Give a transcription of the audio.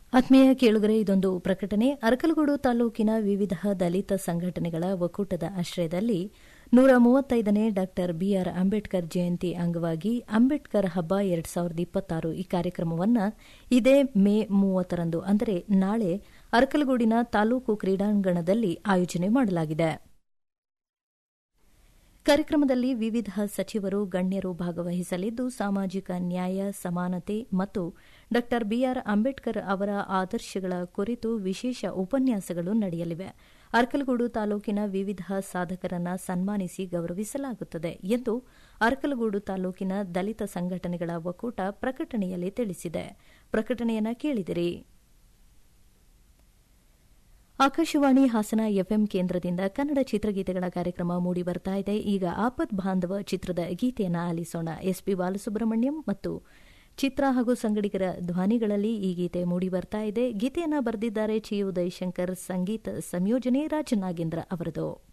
ಆತ್ಮೀಯ ಕೇಳುಗರೆ ಇದೊಂದು ಪ್ರಕಟಣೆ ಅರಕಲಗೂಡು ತಾಲೂಕಿನ ವಿವಿಧ ದಲಿತ ಸಂಘಟನೆಗಳ ಒಕ್ಕೂಟದ ಆಶ್ರಯದಲ್ಲಿ ನೂರ ಮೂವತ್ತೈದನೇ ಡಾ ಬಿಆರ್ ಅಂಬೇಡ್ಕರ್ ಜಯಂತಿ ಅಂಗವಾಗಿ ಅಂಬೇಡ್ಕರ್ ಹಬ್ಬ ಎರಡ್ ಸಾವಿರದ ಇಪ್ಪತ್ತಾರು ಈ ಕಾರ್ಯಕ್ರಮವನ್ನು ಇದೇ ಮೇ ಮೂವತ್ತರಂದು ಅಂದರೆ ನಾಳೆ ಅರಕಲಗೂಡಿನ ತಾಲೂಕು ಕ್ರೀಡಾಂಗಣದಲ್ಲಿ ಆಯೋಜನೆ ಮಾಡಲಾಗಿದೆ ಕಾರ್ಯಕ್ರಮದಲ್ಲಿ ವಿವಿಧ ಸಚಿವರು ಗಣ್ಯರು ಭಾಗವಹಿಸಲಿದ್ದು ಸಾಮಾಜಿಕ ನ್ಯಾಯ ಸಮಾನತೆ ಮತ್ತು ಡಾ ಬಿಆರ್ ಅಂಬೇಡ್ಕರ್ ಅವರ ಆದರ್ಶಗಳ ಕುರಿತು ವಿಶೇಷ ಉಪನ್ಯಾಸಗಳು ನಡೆಯಲಿವೆ ಅರಕಲಗೂಡು ತಾಲೂಕಿನ ವಿವಿಧ ಸಾಧಕರನ್ನ ಸನ್ಮಾನಿಸಿ ಗೌರವಿಸಲಾಗುತ್ತದೆ ಎಂದು ಅರಕಲಗೂಡು ತಾಲೂಕಿನ ದಲಿತ ಸಂಘಟನೆಗಳ ಒಕ್ಕೂಟ ಪ್ರಕಟಣೆಯಲ್ಲಿ ತಿಳಿಸಿದೆ ಪ್ರಕಟಣೆಯನ್ನು ಕೇಳಿದಿರಿ ಆಕಾಶವಾಣಿ ಹಾಸನ ಎಫ್ಎಂ ಕೇಂದ್ರದಿಂದ ಕನ್ನಡ ಚಿತ್ರಗೀತೆಗಳ ಕಾರ್ಯಕ್ರಮ ಮೂಡಿ ಬರ್ತಾ ಇದೆ ಈಗ ಆಪದ್ ಬಾಂಧವ ಚಿತ್ರದ ಗೀತೆಯನ್ನು ಆಲಿಸೋಣ ಎಸ್ಪಿ ಬಾಲಸುಬ್ರಹ್ಮಣ್ಯಂ ಮತ್ತು ಚಿತ್ರ ಹಾಗೂ ಸಂಗಡಿಗರ ಧ್ವನಿಗಳಲ್ಲಿ ಈ ಗೀತೆ ಮೂಡಿ ಬರ್ತಾ ಇದೆ ಗೀತೆಯನ್ನು ಬರೆದಿದ್ದಾರೆ ಚಿ ಉದಯಶಂಕರ್ ಸಂಗೀತ ಸಂಯೋಜನೆ ರಾಜನಾಗೇಂದ್ರ ಅವರದು